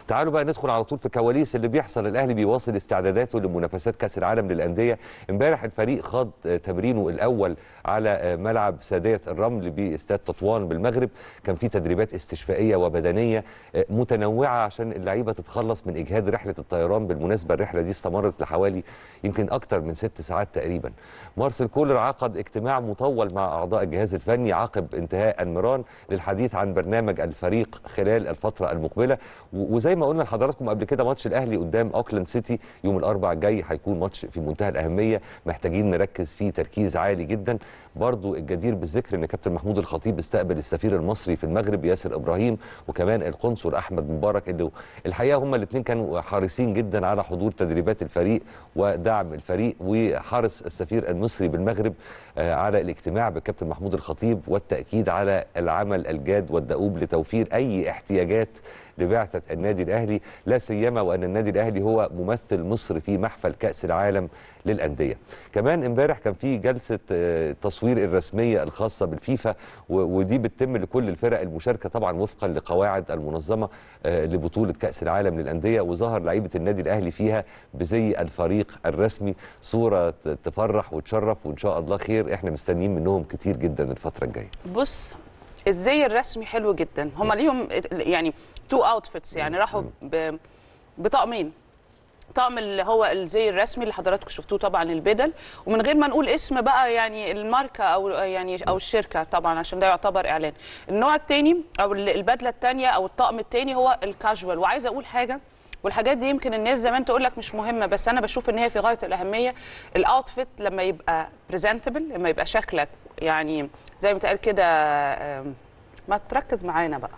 تعالوا بقى ندخل على طول في كواليس اللي بيحصل الاهلي بيواصل استعداداته لمنافسات كاس العالم للانديه امبارح الفريق خاض آه، تمرينه الاول على آه، ملعب ساديه الرمل باستاد تطوان بالمغرب كان في تدريبات استشفائيه وبدنيه آه، متنوعه عشان اللعيبه تتخلص من اجهاد رحله الطيران بالمناسبه الرحله دي استمرت لحوالي يمكن اكتر من ست ساعات تقريبا مارسيل كولر عقد اجتماع مطول مع اعضاء الجهاز الفني عقب انتهاء المران للحديث عن برنامج الفريق خلال الفتره المقبله و- وزي ما قلنا لحضراتكم قبل كده ماتش الاهلي قدام اوكلاند سيتي يوم الاربعاء الجاي هيكون ماتش في منتهى الاهميه محتاجين نركز فيه تركيز عالي جدا برضو الجدير بالذكر ان كابتن محمود الخطيب استقبل السفير المصري في المغرب ياسر ابراهيم وكمان القنصل احمد مبارك اللي الحقيقه هما الاثنين كانوا حريصين جدا على حضور تدريبات الفريق ودعم الفريق وحرص السفير المصري بالمغرب آه، على الاجتماع بالكابتن محمود الخطيب والتاكيد على العمل الجاد والدؤوب لتوفير اي احتياجات لبعثه النادي الاهلي لا سيما وان النادي الاهلي هو ممثل مصر في محفل كاس العالم للانديه. كمان امبارح كان في جلسه آه، تصوير الرسميه الخاصه بالفيفا و- ودي بتتم لكل الفرق المشاركه طبعا وفقا لقواعد المنظمه آه، لبطوله كاس العالم للانديه وظهر لعيبه النادي الاهلي فيها بزي الفريق الرسمي صوره ت- تفرح وتشرف وان شاء الله خير احنا مستنيين منهم كتير جدا الفتره الجايه. بص الزي الرسمي حلو جدا هم ليهم يعني تو اوتفيتس يعني راحوا ب- بطقمين طقم اللي هو الزي الرسمي اللي حضراتكم شفتوه طبعا البدل ومن غير ما نقول اسم بقى يعني الماركه او يعني او الشركه طبعا عشان ده يعتبر اعلان النوع الثاني او ال- البدله الثانيه او الطقم الثاني هو الكاجوال وعايزه اقول حاجه والحاجات دي يمكن الناس زمان تقول لك مش مهمه بس انا بشوف ان هي في غايه الاهميه الاوتفيت لما يبقى بريزنتبل لما يبقى شكلك يعني زي ما تقال كده آم، ما تركز معانا بقى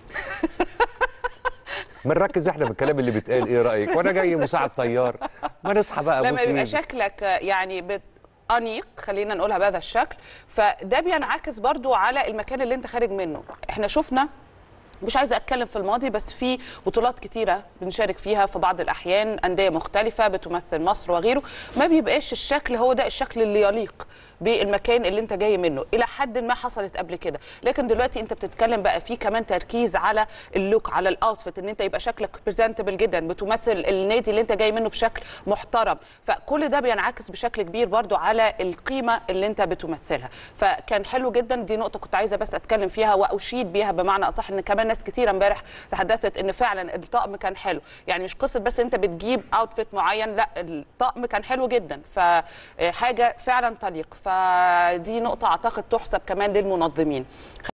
ما نركز احنا بالكلام اللي بيتقال ايه رايك وانا جاي مساعد طيار ما نصحى بقى لما بص يبقى مين. شكلك يعني بت... انيق خلينا نقولها بهذا الشكل فده بينعكس برضو على المكان اللي انت خارج منه احنا شفنا مش عايزه اتكلم في الماضي بس في بطولات كتيره بنشارك فيها في بعض الاحيان انديه مختلفه بتمثل مصر وغيره ما بيبقاش الشكل هو ده الشكل اللي يليق بالمكان اللي انت جاي منه الى حد ما حصلت قبل كده لكن دلوقتي انت بتتكلم بقى في كمان تركيز على اللوك على الاوتفيت ان انت يبقى شكلك بريزنتبل جدا بتمثل النادي اللي انت جاي منه بشكل محترم فكل ده بينعكس بشكل كبير برضو على القيمه اللي انت بتمثلها فكان حلو جدا دي نقطه كنت عايزه بس اتكلم فيها واشيد بيها بمعنى اصح ان كمان ناس كتيره امبارح تحدثت ان فعلا الطقم كان حلو يعني مش قصه بس انت بتجيب اوتفيت معين لا الطقم كان حلو جدا فحاجه فعلا تليق فدي نقطه اعتقد تحسب كمان للمنظمين